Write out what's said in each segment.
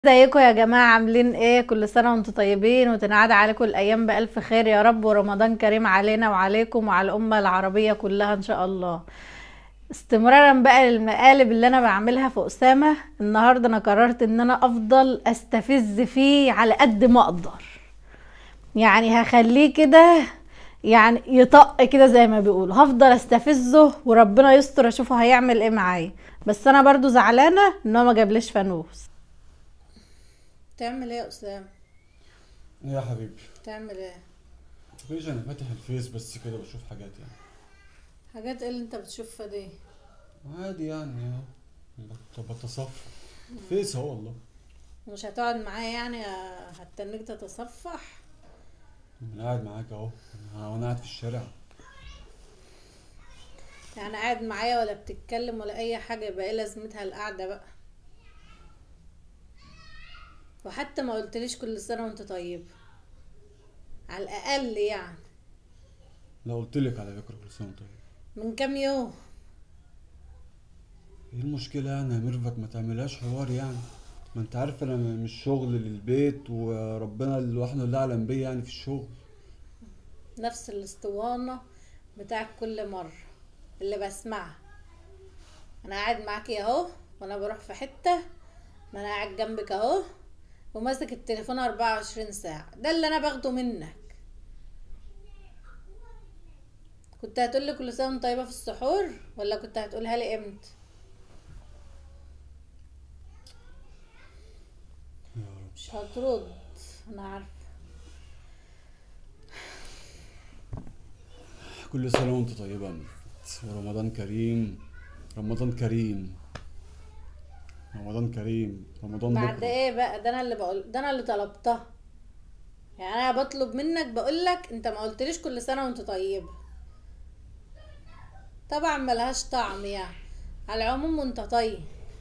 ازيكم يا جماعة عاملين ايه كل سنة وانتم طيبين وتنعاد عليكم الايام بألف خير يا رب ورمضان كريم علينا وعليكم وعلى الامة العربية كلها ان شاء الله استمرارا بقى للمقالب اللي انا بعملها في اسامة النهاردة انا قررت ان انا افضل استفز فيه على قد ما اقدر يعني هخليه كده يعني يطق كده زي ما بيقولوا هفضل استفزه وربنا يستر اشوفه هيعمل ايه معايا بس انا برضو زعلانة ان هو ما جابليش فانوس تعمل ايه يا اسامه ايه يا حبيبي تعمل ايه مفيش انا فاتح الفيس بس كده بشوف حاجات يعني حاجات ايه اللي انت بتشوفها دي عادي يعني اهو بت- بتصفح فيس اهو والله مش هتقعد معايا يعني هتنك تتصفح انا قاعد معاك اهو أنا- وانا قاعد في الشارع يعني قاعد معايا ولا بتتكلم ولا اي حاجه يبقى ايه لازمتها القعده بقى وحتى ما قلتليش كل سنه وانت طيب على الاقل يعني لو قلت لك على فكره كل سنه وأنت طيب من كام يوم ايه المشكله يعني يا ميرفت ما تعملهاش حوار يعني ما انت عارف انا من الشغل للبيت وربنا لوحده اللي اعلم بيا يعني في الشغل نفس الاسطوانه بتاعك كل مره اللي بسمعها انا قاعد معاكي اهو وانا بروح في حته ما انا قاعد جنبك اهو وماسك التليفون 24 ساعه ده اللي انا باخده منك كنت هتقولي كل سنه وانت طيبه في السحور ولا كنت هتقولها لي امتى يا رب مش هترد انا عارفه كل سنه وانت طيبه يا ميرفت ورمضان كريم رمضان كريم رمضان كريم رمضان بعد بكره ايه بقى ده انا اللي بقول ده انا اللي طلبتها يعني انا بطلب منك بقولك انت ما قلتليش كل سنه وانت طيبه طبعا ملهاش طعم يعني على العموم وانت طيب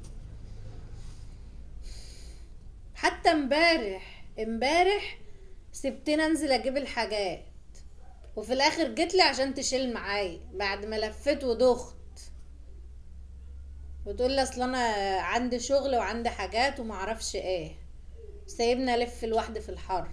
حتى امبارح امبارح سبتني انزل اجيب الحاجات وفي الاخر جيتلي عشان تشيل معايا بعد ما لفيت ودخت وتقول لي اصل انا عندي شغل وعندي حاجات وما اعرفش ايه سايبني الف لوحدي في الحر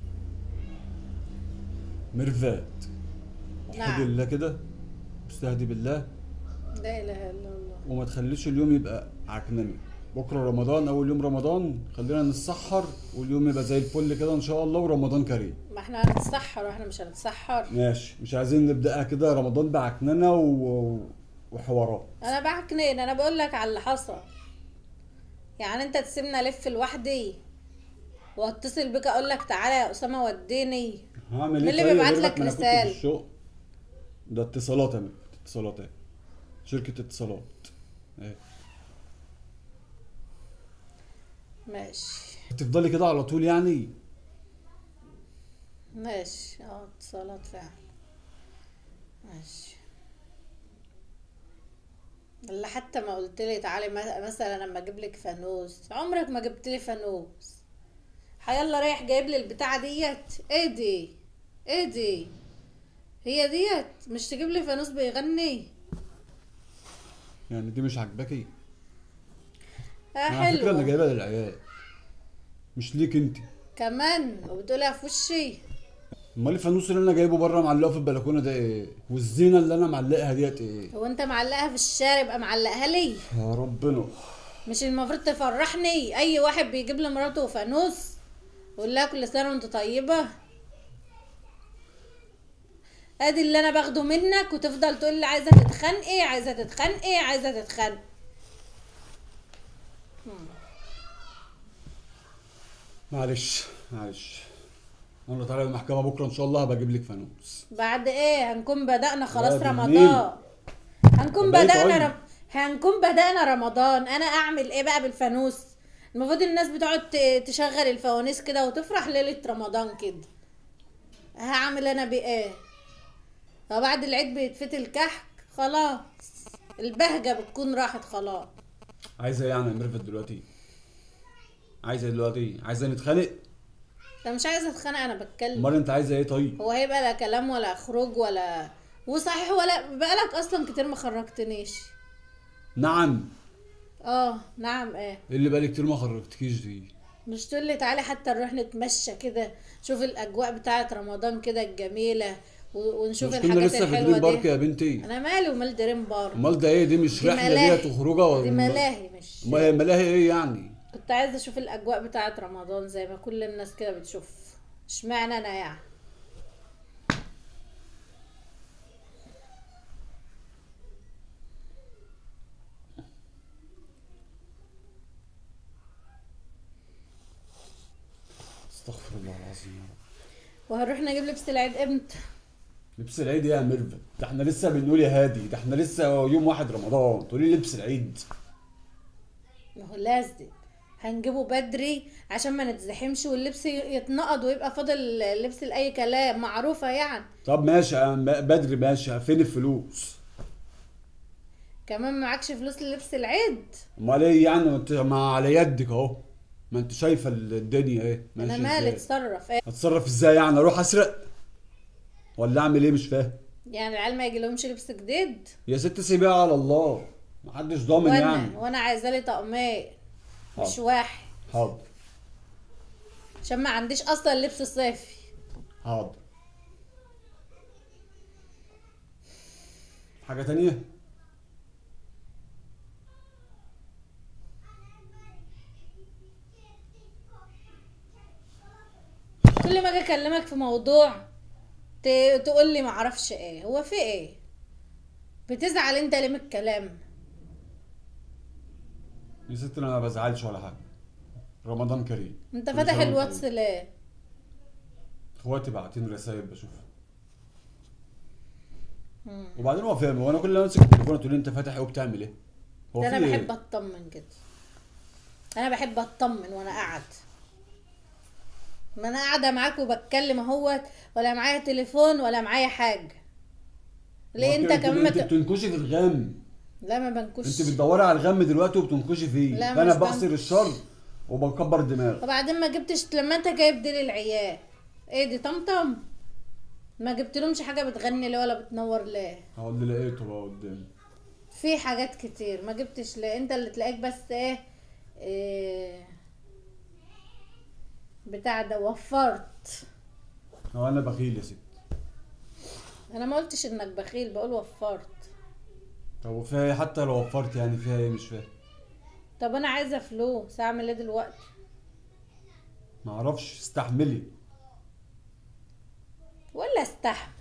ميرفت نعم. وحد الله كده استهدي بالله لا اله الا الله وما تخليش اليوم يبقى عكنني بكره رمضان اول يوم رمضان خلينا نتسحر واليوم يبقى زي الفل كده ان شاء الله ورمضان كريم ما احنا هنتسحر واحنا مش هنتسحر ماشي مش عايزين نبداها كده رمضان بعكننه و... وحوارات انا بعكنين انا بقول لك على اللي حصل يعني انت تسيبني الف لوحدي واتصل بك اقول لك تعالى يا اسامه وديني هعمل مين ايه اللي طيب بيبعت غير لك ما أنا كنت رسالة؟ في الشغل ده اتصالات يا ميرفت اتصالات ايه شركه اتصالات ايه ماشي هتفضلي كده على طول يعني ماشي اه اتصالات فعلا ماشي اللي حتى ما قلت لي تعالي م- مثلا لما اجيب لك فانوس عمرك ما جبت لي فانوس هيلا رايح جايب لي البتاعه ديت ايه دي ايه دي هي ديت مش تجيب لي فانوس بيغني يعني دي مش عاجباكي اه على فكره انا حلو جايبها للعيال مش ليك انت كمان وبتقولها في وشي امال الفانوس اللي انا جايبه بره معلقه في البلكونه ده ايه والزينه اللي انا معلقها ديت ايه هو انت معلقها في الشارع يبقى معلقها لي يا ربنا مش المفروض تفرحني اي واحد بيجيب لمراته فانوس يقول لها كل سنه وانت طيبه ادي اللي انا باخده منك وتفضل تقول لي عايزه تتخانقي عايزه تتخانقي عايزه تتخانقي معلش معلش انا طالع المحكمه بكره ان شاء الله هبقى اجيب لك فانوس بعد ايه هنكون بدأنا خلاص لا، بالليل. رمضان هنكون طب إيه بدأنا طيب؟ رم... هنكون بدأنا رمضان انا اعمل ايه بقى بالفانوس المفروض الناس بتقعد ت- تشغل الفوانيس كده وتفرح ليلة رمضان كده هعمل انا بيه ايه وبعد العيد بيتفتل كحك خلاص البهجة بتكون راحت خلاص عايزه ايه يعني يا ميرفت دلوقتي عايزه ايه دلوقتي عايزه نتخانق انا مش عايزة اتخانق انا بتكلم امال انت عايزه ايه طيب هو هيبقى لا كلام ولا خروج ولا وصحيح ولا بقالك اصلا كتير ما خرجتنيش نعم اه نعم ايه ايه اللي بقالي كتير ما خرجتكيش دي مش تقول لي تعالي حتى نروح نتمشى كده شوف الاجواء بتاعه رمضان كده الجميله و- ونشوف مش كنا الحاجات لسه في الحلوه دريم بارك دي يا بنتي انا مالي ومال دريم بار امال ده ايه دي مش دي رحله ملاهي. ديت وخروجه ولا دي ملاهي مش امال هي ملاهي ايه يعني كنت عايزه اشوف الاجواء بتاعه رمضان زي ما كل الناس كده بتشوف اشمعنى انا يعني استغفر الله العظيم يا رب وهنروح نجيب لبس العيد امتى لبس العيد إيه يا ميرفت ده احنا لسه بنقول يا هادي ده احنا لسه يوم واحد رمضان تقولي لي لبس العيد ما هو لازم هنجيبه بدري عشان ما نتزحمش واللبس يتنقض ويبقى فاضل لبس لاي كلام معروفه يعني طب ماشي يا عم، بدري ماشي فين الفلوس كمان معكش فلوس للبس العيد امال ايه يعني ما انت ما على يدك اهو ما انت شايفه الدنيا ايه انا ماشية مالي إزاي. اتصرف ايه اتصرف ازاي يعني اروح اسرق ولا اعمل ايه مش فاهم يعني العيال ما يجيلهمش لبس جديد يا ست سيبيها على الله محدش ضامن وانا يعني وانا عايزه لي طقمين مش حاضر. واحد حاضر عشان ما عنديش اصلا لبس صيفي حاضر حاجة تانية كل ما اجي اكلمك في موضوع ت- تقول لي معرفش ايه هو في ايه بتزعل انت ليه من الكلام يا ست انا ما بزعلش ولا حاجة رمضان كريم انت كل فاتح سنة وانت الواتس طيب. ليه اخواتي باعتين رسايل بشوفها مم. وبعدين هو فاهم وانا كل ما امسك التليفون تقول لي انت فاتح ايه وبتعمل ايه هو ده في انا ايه بحب اطمن كده انا بحب اطمن وانا قاعد ما انا قاعده معاك وبتكلم اهوت ولا معايا تليفون ولا معايا حاجه ليه انت كمان ما انت ت... بتنكشي في الغم لا ما بنكش انت بتدوري على الغم دلوقتي وبتنكشي فيه لا، ده انا مش بحصر بنكش. الشر وبكبر دماغي وبعدين ما جبتش لما انت جايب دي للعيال ايه دي طمطم ما جبت لهمش حاجه بتغني ليه ولا بتنور ليه هقول اللي لقيته بقى قدامي في حاجات كتير ما جبتش ليه انت اللي تلاقيك بس ايه, إيه بتاع ده وفرت هو انا بخيل يا ست انا ما قلتش انك بخيل بقول وفرت طب وفيها ايه حتى لو وفرت يعني فيها ايه مش فاهم طب انا عايزه فلوس اعمل ايه دلوقتي ما اعرفش استحملي ولا استحمل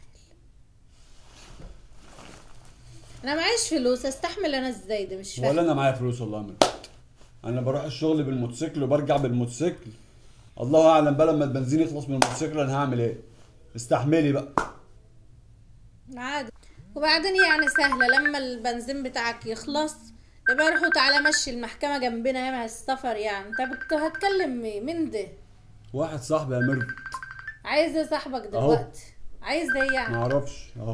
انا معيش فلوس استحمل انا ازاي ده مش ولا فاهم انا معايا فلوس والله من انا بروح الشغل بالموتوسيكل وبرجع بالموتوسيكل الله اعلم بقى لما البنزين يخلص من الموتوسيكل انا هعمل ايه استحملي بقى عادي وبعدين يعني سهله لما البنزين بتاعك يخلص يبقى روحوا تعالى مشي المحكمه جنبنا هنا السفر يعني انت بت- هتكلم مين مين ده واحد صاحبي يا ميرفت عايز ايه صاحبك دلوقتي عايز ايه ما يعني اعرفش اهو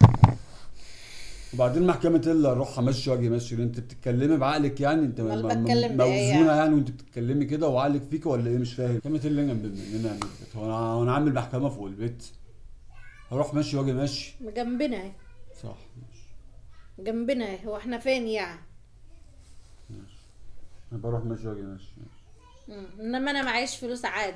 وبعدين محكمة ايه اللي اروح امشي واجي امشي انت بتتكلمي بعقلك يعني انت أمال م- م- بتكلم بإيه موزونة يعني؟ يعني وانت بتتكلمي كده وعقلك فيك ولا ايه مش فاهم محكمة ايه اللي جنب مننا يا ميرفت هو انا هو انا عامل محكمة فوق البيت هروح ماشي واجي ماشي جنبنا اهي صح ماشي جنبنا اهي هو احنا فين يعني انا بروح ماشي واجي ماشي مم. انما انا معيش فلوس عادي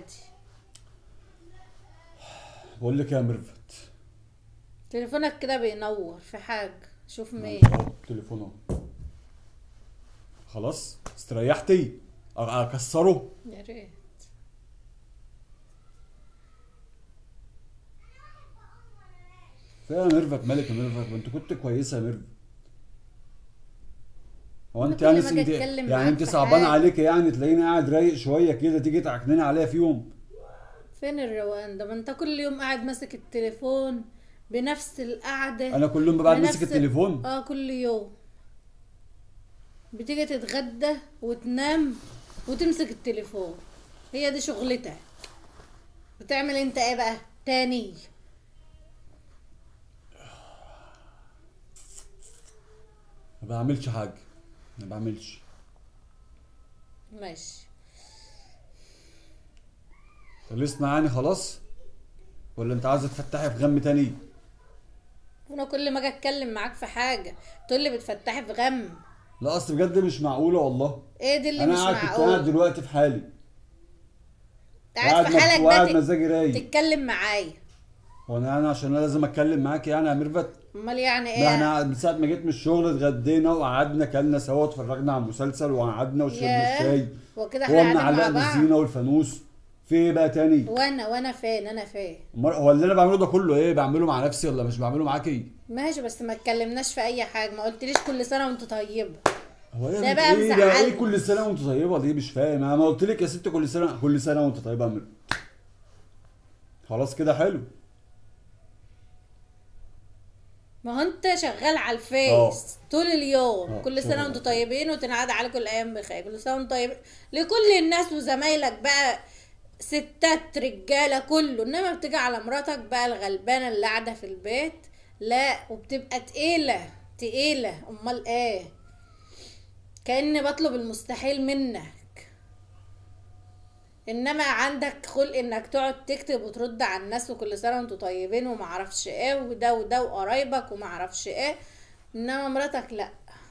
بقول لك يا ميرفت تليفونك كده بينور في حاجه شوف مين اهو التليفون اهو خلاص استريحتي أ- اكسره يا ريت فيها ميرفت مالك يا ميرفت ما انت كنت كويسه يا ميرفت هو أنا انت كل يعني ما أجي انت أتكلم يعني معاك انت في صعبان حاجة. عليك يعني تلاقيني قاعد رايق شويه كده تيجي تعكنني عليا في يوم فين الروقان ده ما انت كل يوم قاعد ماسك التليفون بنفس القعده انا كل يوم ببقى بنفس- ماسك التليفون اه كل يوم بتيجي تتغدى وتنام وتمسك التليفون هي دي شغلتك بتعمل انت ايه بقى تاني ما بعملش حاجه ما بعملش ماشي خلصنا يعني خلاص ولا انت عايزه تفتحي في غم تاني انا كل ما اجي اتكلم معاك في حاجه تقول لي بتفتحي في غم لا اصل بجد مش معقوله والله ايه دي اللي انا مش قاعد كنت قاعد معقول دلوقتي في حالي قاعد في مب- حالك وقاعد ده مزاجي رايق تتكلم معايا هو انا انا عشان انا لازم اتكلم معاك يعني يا ميرفت امال يعني ده ايه احنا من ساعه ما جيت من الشغل اتغدينا وقعدنا كلنا سوا اتفرجنا على المسلسل وقعدنا وشربنا ياه. الشاي وكده احنا وقمنا قاعدين مع علقنا بعض الزينه والفانوس في ايه بقى تاني؟ وانا وانا فين انا فين أمال هو اللي انا بعمله ده كله ايه؟ بعمله مع نفسي ولا مش بعمله معاكي؟ ماشي بس ما اتكلمناش في اي حاجه ما قلتليش كل سنه وانت طيبه هو ده ايه بقى ايه ده مزعلني. ايه كل سنه وانت طيبه دي مش فاهم انا ما قلت لك يا ست كل سنه كل سنه وانت طيبه يا ميرفت خلاص كده حلو ما هو انت شغال على اه. الفيس طول اليوم اه، كل سنه شغال. وانتم طيبين وتنعاد عليكم الايام بخير كل سنه وانتم طيبين لكل الناس وزمايلك بقى ستات رجاله كله انما بتيجي على مراتك بقى الغلبانه اللي قاعده في البيت لا وبتبقى تقيله تقيله امال ايه كاني بطلب المستحيل منك انما عندك خلق انك تقعد تكتب وترد على الناس وكل سنه وانتوا طيبين وما اعرفش ايه وده وده وقرايبك وما اعرفش ايه انما مراتك لا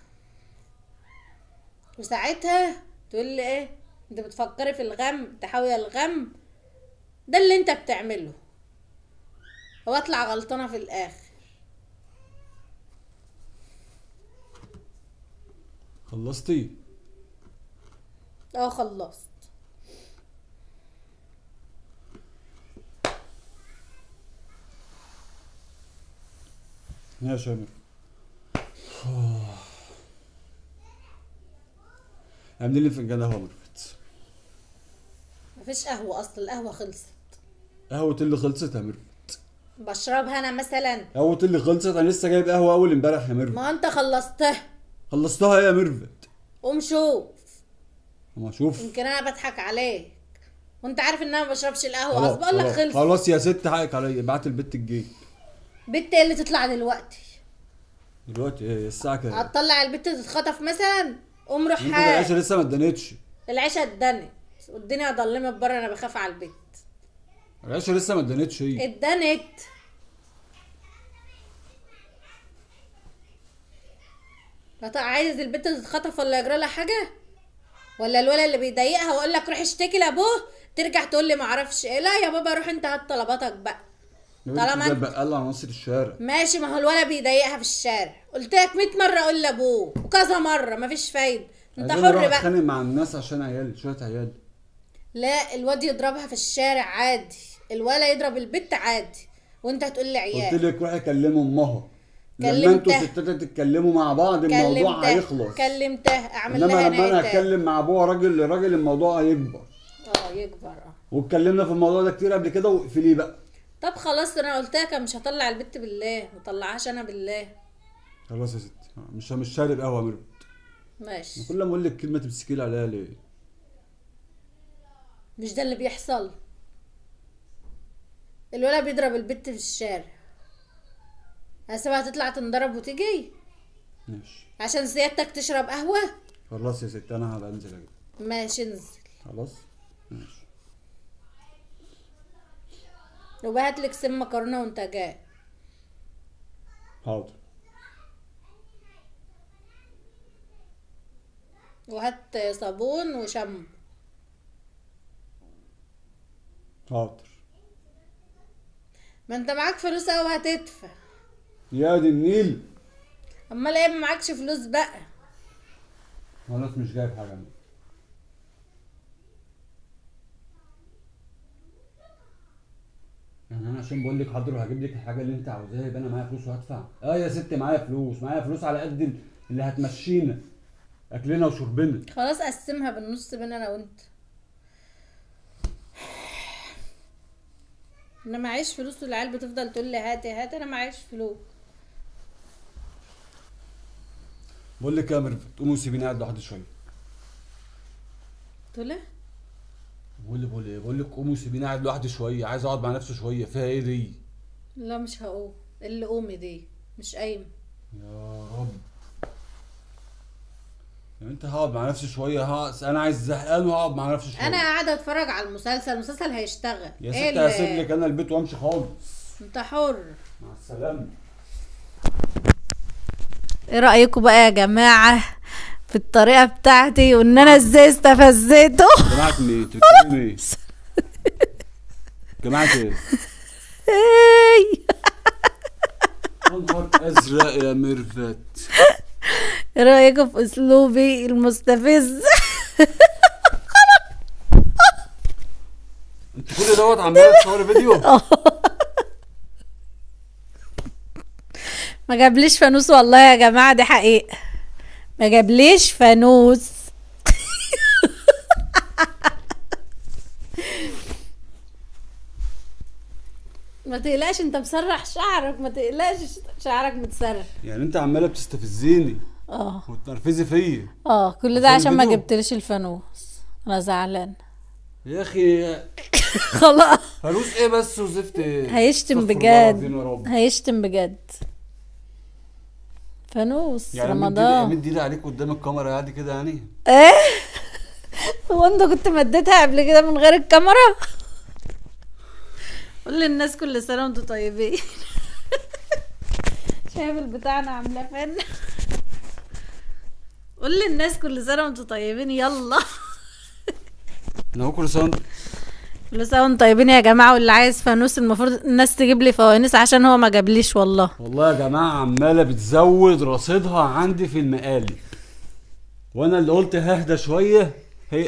وساعتها تقول لي ايه انت بتفكري في الغم تحاولي الغم ده اللي انت بتعمله واطلع غلطانه في الاخر خلصتي؟ اه خلصت يا شامر اعملي لي فنجان قهوه ميرفت مفيش قهوه اصلا القهوه خلصت قهوه اللي خلصت يا ميرفت بشربها انا مثلا قهوه اللي خلصت انا لسه جايب قهوه اول امبارح يا ميرفت ما انت خلصتها خلصتها ايه يا ميرفت قوم شوف ما اشوف يمكن انا بضحك عليك وانت عارف ان انا ما بشربش القهوه خلاص اصلا بقول لك خلاص, خلص خلاص يا ست حقك عليا ابعت البت الجيب بنت ايه اللي تطلع دلوقتي دلوقتي ايه الساعه كام؟ هتطلع البت تتخطف مثلا قوم روح انت حال العيشه لسه ما اتدنتش العيشه اتدنت والدنيا ضلمت بره انا بخاف على البيت العيشه لسه ما اتدنتش هي اتدنت فط- عايز البت تتخطف ولا يجرى لها حاجه ولا الولد اللي بيضايقها واقول لك روح اشتكي لابوه ترجع تقول لي معرفش ايه لا يا بابا روح انت هات طلباتك بقى يا بنت طالما ده انت- البقال على نص الشارع ماشي ما هو الولد بيضايقها في الشارع قلت لك 100 مره قول لابوه وكذا مره مفيش فايده انت عايزين نروح حر بقى اتخانق مع الناس عشان عيال شويه عيال لا الواد يضربها في الشارع عادي الولد يضرب البت عادي وانت هتقول لي قلت عيال لك روحي كلمي امها لما كلمتها. انتوا ستات تتكلموا مع بعض الموضوع كلمتها هيخلص كلمتها اعمل انما لها لما انا نهاية اتكلم مع ابوها راجل لراجل الموضوع هيكبر اه يكبر اه واتكلمنا في الموضوع ده كتير قبل كده واقفليه بقى طب خلاص انا قلت لك مش هطلع البت بالله ما طلعهاش انا بالله خلاص يا ستي مش مش شارب قهوه يا ميرفت ماشي كل ما اقول لك كلمه تمسكي لي عليها ليه مش ده اللي بيحصل الولد بيضرب البت في الشارع هسيبها تطلع تنضرب وتيجي ماشي عشان سيادتك تشرب قهوة خلاص يا ستي انا هبقى انزل اجي ماشي انزل خلاص ماشي وبهات لك سم مكرونة وانت جاي حاضر وهات صابون وشامبو حاضر ما انت معاك فلوس او هتدفع يا دي النيل امال ايه ما معكش فلوس بقى خلاص مش جايب حاجه أنا. يعني انا عشان بقول لك حاضر وهجيب لك الحاجه اللي انت عاوزاها يبقى انا معايا فلوس وهدفع اه يا ستي معايا فلوس معايا فلوس على قد اللي هتمشينا اكلنا وشربنا خلاص قسمها بالنص بين انا وانت انا معيش فلوس والعيال بتفضل تقول لي هاتي هاتي انا معيش فلوس بقول لك يا ميرفت قومي وسيبيني قاعد لوحدي شويه تقول ايه بقول لك بقول ايه بقول لك قومي وسيبيني قاعد لوحدي شويه عايز اقعد مع نفسي شويه فيها ايه دي لا مش هقوم اللي قومي دي مش قايمه يا رب يعني انت هقعد مع نفسي شويه ها انا عايز زهقان وهقعد مع نفسي شويه انا قاعده اتفرج على المسلسل المسلسل هيشتغل يا ايه ستي اللي- هسيب لك انا البيت وامشي خالص انت حر مع السلامه ايه رايكم بقى يا جماعه في الطريقه بتاعتي وان انا ازاي استفزيته جماعه مين انت بتتكلمي ايه جماعه ايه اي يا نهار ازرق يا ميرفت ايه رايكم في اسلوبي المستفز انت كل دوت عماله تصوري فيديو ما جابليش فانوس والله يا جماعه دي حقيقه ما جابليش فانوس ما تقلقش انت مسرح شعرك ما تقلقش شعرك متسرح يعني انت عماله بتستفزيني اه وتنرفزي فيا اه كل ده عشان عشان ما الفيديو؟ جبتليش الفانوس انا زعلان يا اخي خلاص فلوس ايه بس وزفت ايه هيشتم استغفر الله العظيم بجد يا رب. هيشتم بجد فانوس يعني مد رمضان ايدي ايدي عليك قدام الكاميرا عادي كده يعني ايه هو انت كنت مديتها قبل كده من غير الكاميرا قول للناس كل سنه وانتم طيبين شايف البتاع انا عاملاه فين قول للناس كل سنه وانتم طيبين يلا انا هو كل سنه وانت- كل سنه وانتم طيبين يا جماعه واللي عايز فانوس المفروض الناس تجيب لي فوانيس عشان هو ما جابليش والله والله يا جماعه عماله بتزود رصيدها عندي في المقالب وانا اللي قلت ههدى شويه هي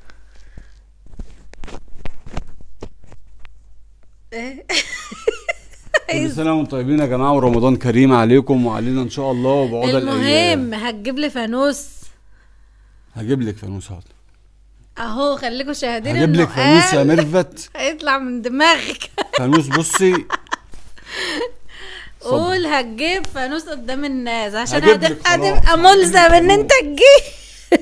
كل سنه وانتم طيبين يا جماعه ورمضان كريم عليكم وعلينا ان شاء الله وبعود الايام المهم هتجيب لي فانوس هجيب لك فانوس حاضر اهو خليكم شاهدين هجيب إنه لك فانوس يا قال ميرفت هيطلع من دماغك فانوس بصي صبر. قول هتجيب فانوس قدام الناس عشان هجيب لك هتبقى خلاص. تبقى ملزم ان انت تجيب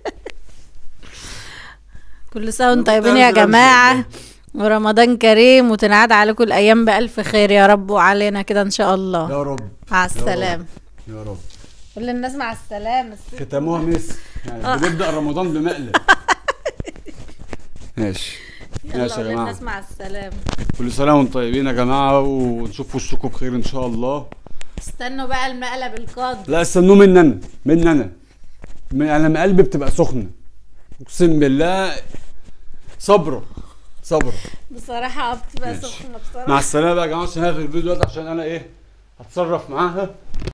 كل سنه وانتم أنا كنت طيبين يا هنزل أمشي جماعه ورمضان كريم وتنعاد عليكم الايام بالف خير يا رب وعلينا كده ان شاء الله يا رب مع السلامه يا رب قول للناس مع السلامه ختموها مس يعني بنبدا رمضان بمقلب ماشي يلا ماشي يا قول جماعه للناس مع السلامه كل سنه وانتم طيبين يا جماعه ونشوف وشكم بخير ان شاء الله استنوا بقى المقلب القادم لا استنوا مني انا مني انا م- انا لما قلبي بتبقى سخنه اقسم بالله صبره صبره بصراحه بتبقى ماشي. سخنه بصراحه مع السلامه بقى يا جماعه عشان هقفل الفيديو دلوقتي عشان انا ايه هتصرف معاها